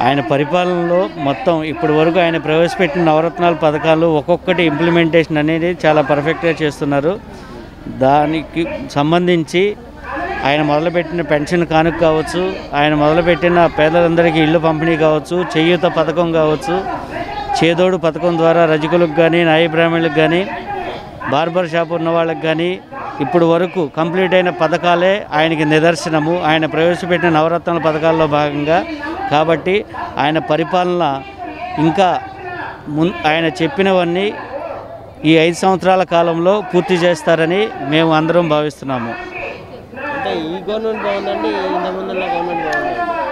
ఆయన పరిపాలనలో మొత్తం ఇప్పటి వరకు ఆయన ప్రవేశపెట్టిన నవరత్నాల పథకాలు ఒక్కొక్కటి ఇంప్లిమెంటేషన్ అనేది చాలా పర్ఫెక్ట్గా చేస్తున్నారు దానికి సంబంధించి ఆయన మొదలుపెట్టిన పెన్షన్ కానుక కావచ్చు ఆయన మొదలుపెట్టిన పేదలందరికీ ఇల్లు పంపిణీ కావచ్చు చేయూత పథకం కావచ్చు చేదోడు పథకం ద్వారా రజకులకు కానీ నాయ బ్రాహ్మణులకు కానీ బార్బర్ షాప్ ఉన్న వాళ్ళకి కానీ ఇప్పుడు వరకు కంప్లీట్ అయిన పథకాలే ఆయనకి నిదర్శనము ఆయన ప్రవేశపెట్టిన నవరత్నాల పథకాల్లో భాగంగా కాబట్టి ఆయన పరిపాలన ఇంకా మున్ ఆయన చెప్పినవన్నీ ఈ ఐదు సంవత్సరాల కాలంలో పూర్తి చేస్తారని మేము అందరం భావిస్తున్నాము అంటే ఈ గవర్నమెంట్ బాగుందండి ఇంతకుముందు ఉన్న గవర్నమెంట్ బాగుందండి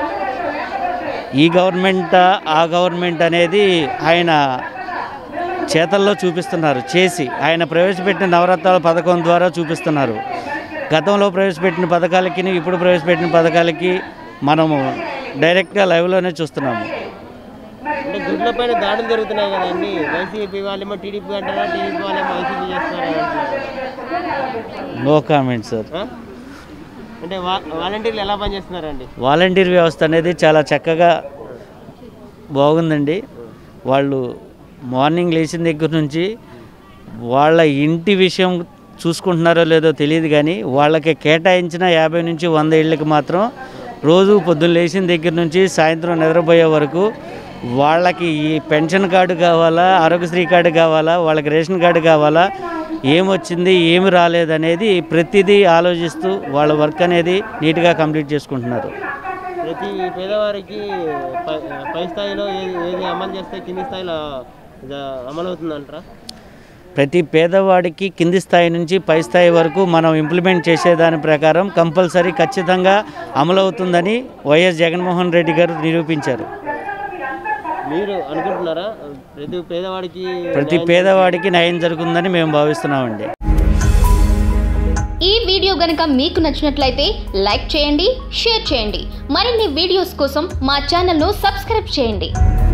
ఈ గవర్నమెంట్ ఆ గవర్నమెంట్ అనేది ఆయన చేతల్లో చూపిస్తున్నారు చేసి ఆయన ప్రవేశపెట్టిన నవరత్నాల పథకం ద్వారా చూపిస్తున్నారు గతంలో ప్రవేశపెట్టిన పథకాలకి ఇప్పుడు ప్రవేశపెట్టిన పథకాలకి మనము డైరెక్ట్గా లైవ్లోనే చూస్తున్నాము అంటే గుడ్ల పైన దాడులు జరుగుతున్నాయి కదండి వైసీపీ వాళ్ళేమో టీడీపీ అంటారా టీడీపీ వాళ్ళేమో వైసీపీ చేస్తారా అంటున్నారు నో కామెంట్ సార్ ఆ? అంటే వా వాలంటీర్లు ఎలా పనిచేస్తున్నారండి వాలంటీర్ వ్యవస్థ అనేది చాలా చక్కగా బాగుందండి వాళ్ళు మార్నింగ్ లేచిన దగ్గర నుంచి వాళ్ళ ఇంటి విషయం చూసుకుంటున్నారో లేదో తెలియదు కానీ వాళ్ళకి కేటాయించిన యాభై నుంచి వంద ఇళ్ళకి మాత్రం రోజు పొద్దున్న లేచిన దగ్గర నుంచి సాయంత్రం నిద్రపోయే వరకు వాళ్ళకి ఈ పెన్షన్ కార్డు కావాలా ఆరోగ్యశ్రీ కార్డు కావాలా వాళ్ళకి రేషన్ కార్డు కావాలా ఏమొచ్చింది ఏమి రాలేదనేది ప్రతిదీ ఆలోచిస్తూ వాళ్ళ వర్క్ అనేది నీట్గా కంప్లీట్ చేసుకుంటున్నారు ప్రతి పేదవారికి పై పై స్థాయిలో ఏది ఏది అమలు చేస్తే కింది స్థాయిలో జ- అమలు అవుతుందంటారా ప్రతి పేదవాడికి కింది స్థాయి నుంచి పై స్థాయి వరకు మనం ఇంప్లిమెంట్ చేసేదాని ప్రకారం కంపల్సరీ ఖచ్చితంగా అమలవుతుందని వైఎస్ జగన్మోహన్ రెడ్డి గారు నిరూపించారు మీరు అనుకుంటున్నారా ప్రతి పేదవాడికి ప్రతి న్యాయం పేదవాడికి న్యాయం జరుగుతుందని మేము భావిస్తున్నామండి ఈ వీడియో గనుక మీకు నచ్చినట్లయితే లైక్ చేయండి షేర్ చేయండి మరిన్ని వీడియోస్ కోసం మా ఛానల్ను సబ్స్క్రైబ్ చేయండి